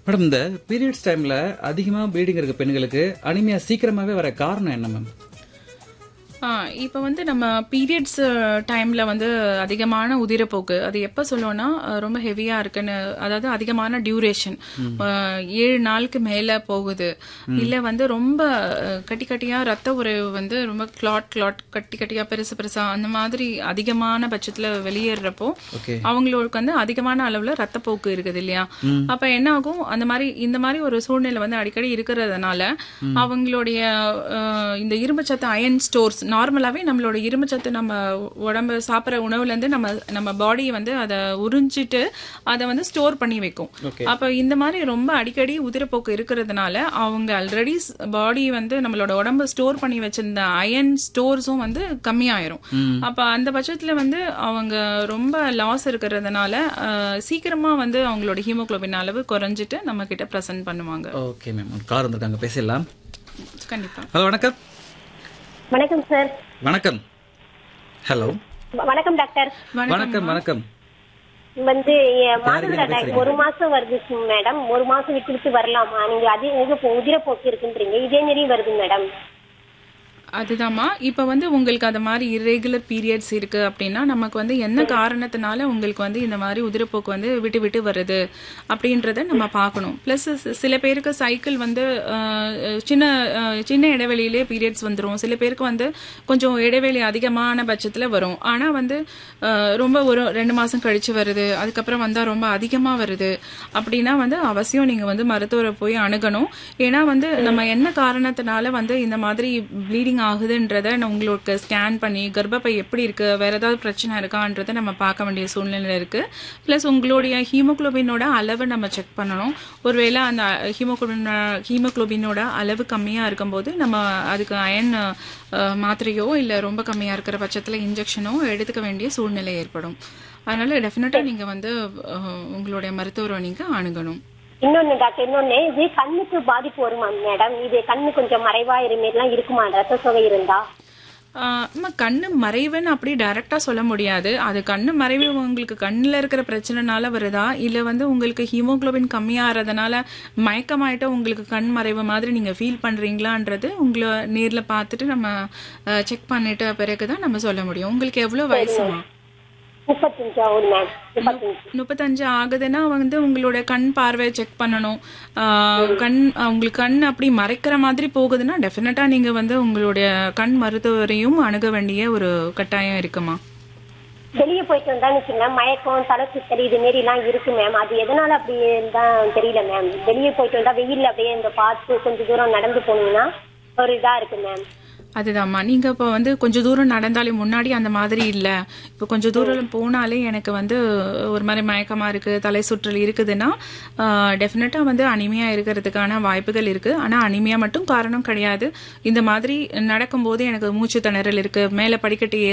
Madam இந்த periods டைம்ல அதிகமா ப்ளீடிங் இருக்க பெண்களுக்கு அனிமியா சீக்கிரமாவே வர காரணம் என்ன மேம் ஆ இப்போ வந்து நம்ம பீரியட்ஸ் டைம்ல வந்து அதிகமான உதிரப்போக்கு அது எப்போ சொல்லுவோம்னா அஹ், ரொம்ப ஹெவியா இருக்குன்னு அதாவது அதிகமான டியூரேஷன் ஏழு நாளுக்கு மேல போகுது இல்ல வந்து ரொம்ப அஹ், கட்டி கட்டியா ரத்த உறவு வந்து ரொம்ப கிளாட் கிளாட் கட்டி கட்டியா பெருசு பெருசா அந்த மாதிரி அதிகமான பட்சத்துல வெளியேறப்போ ஓகே அவங்களுக்கு வந்து அதிகமான அளவுல ரத்தப்போக்கு இருக்குது இல்லையா அப்ப என்ன ஆகும் அந்த மாதிரி இந்த மாதிரி ஒரு சூழ்நிலை வந்து அடிக்கடி இருக்கிறதுனால அவங்களுடைய அஹ், இந்த இரும்புச்சத்து அயன் ஸ்டோர்ஸ் நார்மலாவே நம்மளோட இரும்புச்சத்து நம்ம உடம்பு சாப்பிட்ற உணவுல இருந்து நம்ம நம்ம பாடி வந்து அதை உறிஞ்சிட்டு அதை வந்து ஸ்டோர் பண்ணி வைக்கும் Okay. அப்ப இந்த மாதிரி ரொம்ப அடிக்கடி உதிரப்போக்கு இருக்கிறதுனால அவங்க ஆல்ரெடி பாடி வந்து நம்மளோட உடம்பு ஸ்டோர் பண்ணி வச்சிருந்த அயன் ஸ்டோர்ஸும் வந்து கம்மியாயிரும் அப்ப அந்த பட்சத்துல வந்து அவங்க ரொம்ப லாஸ் இருக்கிறதுனால அஹ், சீக்கிரமா வந்து அவங்களோட ஹீமோகுளோபின் அளவு குறைஞ்சிட்டு நம்ம கிட்ட ப்ரெசென்ட் பண்ணுவாங்க ஓகே மேம் ஒரு கார் வந்திருக்காங்க பேசிடலாம் கண்டிப்பா ஹலோ வணக்கம் வணக்கம் சார் வணக்கம் ஹலோ வ- வணக்கம் டாக்டர் வணக்கம் வணக்கம் வந்து என் மாதவிடா டாக்டர் ஒரு மாசம் வருது மேடம் ஒரு மாசம் விட்டு விட்டு வரலாமா நீங்க அதே இது இப்போ உதிரப்போக்கு இருக்குன்றீங்க இதே மாரி வருது மேடம் அதுதாம்மா இப்ப வந்து உங்களுக்கு அது மாதிரி irregular பீரியட்ஸ் இருக்கு அப்படின்னா நமக்கு வந்து என்ன காரணத்தினால உங்களுக்கு வந்து இந்த மாதிரி உதிரப்போக்கு வந்து விட்டு விட்டு வருது அப்படின்றத நம்ம பார்க்கணும் பிளஸ் சில பேருக்கு சைக்கிள் வந்து அஹ், சின்ன அஹ், சின்ன இடைவெளியிலே பீரியட்ஸ் வந்துரும் சில பேருக்கு வந்து கொஞ்சம் இடைவெளி அதிகமான பட்சத்துல வரும் ஆனா வந்து அஹ், ரொம்ப ஒரு ரெண்டு மாசம் கழிச்சு வருது அதுக்கப்புறம் வந்தா ரொம்ப அதிகமா வருது அப்படின்னா வந்து அவசியம் நீங்க வந்து மருத்துவரை போய் அணுகணும் ஏன்னா வந்து நம்ம என்ன காரணத்தினால வந்து இந்த மாதிரி ப்ளீடிங் ஆகுதுன்றத நான் உங்களுக்கு ஸ்கேன் பண்ணி கர்ப்பப்பை எப்படி இருக்கு வேற ஏதாவது பிரச்சனை இருக்கான்றதை நம்ம பார்க்க வேண்டிய சூழ்நிலை இருக்கு ப்ளஸ் உங்களுடைய ஹீமோகுளோபினோட அளவை நம்ம செக் பண்ணணும் ஒருவேளை அந்த ஹீமோகுளோபின் ஹீமோகுளோபினோட அளவு கம்மியா இருக்கும்போது நம்ம அதுக்கு அயன் மாத்திரையோ இல்ல ரொம்ப கம்மியா இருக்கிற பட்சத்துல இன்ஜெக்ஷனோ எடுத்துக்க வேண்டிய சூழ்நிலை ஏற்படும் அதனால டெஃபினட்டா நீங்க வந்து அஹ், உங்களுடைய மருத்துவரை நீங்க அணுகணும் இன்னொன்னு டாக்டர் இன்னொன்னு இது கண்ணுக்கு பாதிப்பு வருமா மேடம் இது கண்ணு கொஞ்சம் மறைவா இருமாரிலாம் இருக்குமா ரத்த சோகை இருந்தா ஆஹ் அம்மா, கண்ணு மறைவுன்னு அப்படி டைரக்டா சொல்ல முடியாது அது கண்ணு மறைவு உங்களுக்கு கண்ணுல இருக்கிற பிரச்சனைனால வருதா இல்ல வந்து உங்களுக்கு ஹீமோகுளோபின் கம்மியாகிறதுனால மயக்கமாயிட்ட உங்களுக்கு கண் மறைவு மாதிரி நீங்க ஃபீல் பண்றீங்களான்றது உங்களை நேர்ல பார்த்துட்டு நம்ம செக் பண்ணிட்ட பிறகுதான் நம்ம சொல்ல முடியும் உங்களுக்கு எவ்வளவு வயசுமா முப்பத்தஞ்சு ஆகுது மேம் முப்பத்தஞ்சு முப்பத்தஞ்சு ஆகுதுன்னா வந்து உங்களோட கண் பார்வை செக் பண்ணணும் ஆஹ் கண் ஆஹ் உங்களுக்கு கண் அப்படி மறைக்கிற மாதிரி போகுதுன்னா டெஃபினட்டா நீங்க வந்து உங்களுடைய கண் மருத்துவரையும் அணுக வேண்டிய ஒரு கட்டாயம் இருக்குமா வெளியே போயிட்டு வந்தா வச்சுங்களேன் மயக்கம் தலை சுத்தல் இது மாரி எல்லாம் இருக்கு மேம் அது எதனால அப்படி தான் தெரியல மேம் வெளியே போயிட்டு வந்தா வெயில்ல அப்படியே இந்த பார்த்து கொஞ்சம் தூரம் நடந்து போனீங்கன்னா ஒரு இதா இருக்கு மேம் அதுதாம்மா நீங்க இப்போ வந்து கொஞ்சம் தூரம் நடந்தாலே முன்னாடி அந்த மாதிரி இல்ல இப்போ கொஞ்சம் தூரம் போனாலே எனக்கு வந்து ஒரு மாதிரி மயக்கமா இருக்கு தலை சுற்றல் இருக்குதுன்னா டெஃபினட்டா வந்து அனிமையா இருக்கிறதுக்கான வாய்ப்புகள் இருக்கு ஆனா அனிமையா மட்டும் காரணம் கிடையாது இந்த மாதிரி நடக்கும்போது எனக்கு மூச்சு திணறல் இருக்கு மேல படிக்கட்டு